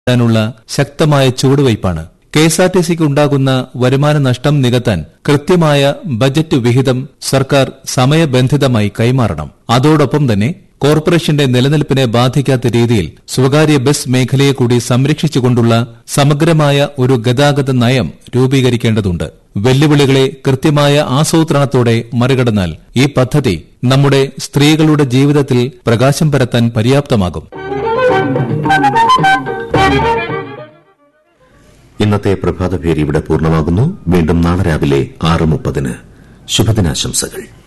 ാനുള്ള ശക്തമായ ചുവടുവയ്പ്പാണ് K S R T സിക്ക് ഉണ്ടാകുന്ന വരുമാന നഷ്ടം നികത്താൻ കൃത്യമായ ബജറ്റ് വിഹിതം സർക്കാർ സമയബന്ധിതമായി കൈമാറണം അതോടൊപ്പം തന്നെ കോർപ്പറേഷന്റെ നിലനിൽപ്പിനെ ബാധിക്കാത്ത രീതിയിൽ സ്വകാര്യ ബസ് മേഖലയെ കൂടി സംരക്ഷിച്ചുകൊണ്ടുള്ള സമഗ്രമായ ഒരു ഗതാഗത നയം രൂപീകരിക്കേണ്ടതുണ്ട് വെല്ലുവിളികളെ കൃത്യമായ ആസൂത്രണത്തോടെ മറികടന്നാൽ ഈ പദ്ധതി നമ്മുടെ സ്ത്രീകളുടെ ജീവിതത്തിൽ പ്രകാശം പരത്താൻ പര്യാപ്തമാകും ഇന്നത്തെ പ്രഭാതഭേരി ഇവിടെ പൂർണ്ണമാകുന്നു വീണ്ടും നാളെ രാവിലെ ആറ് മുപ്പതിന് ശുഭദിനാശംസകൾ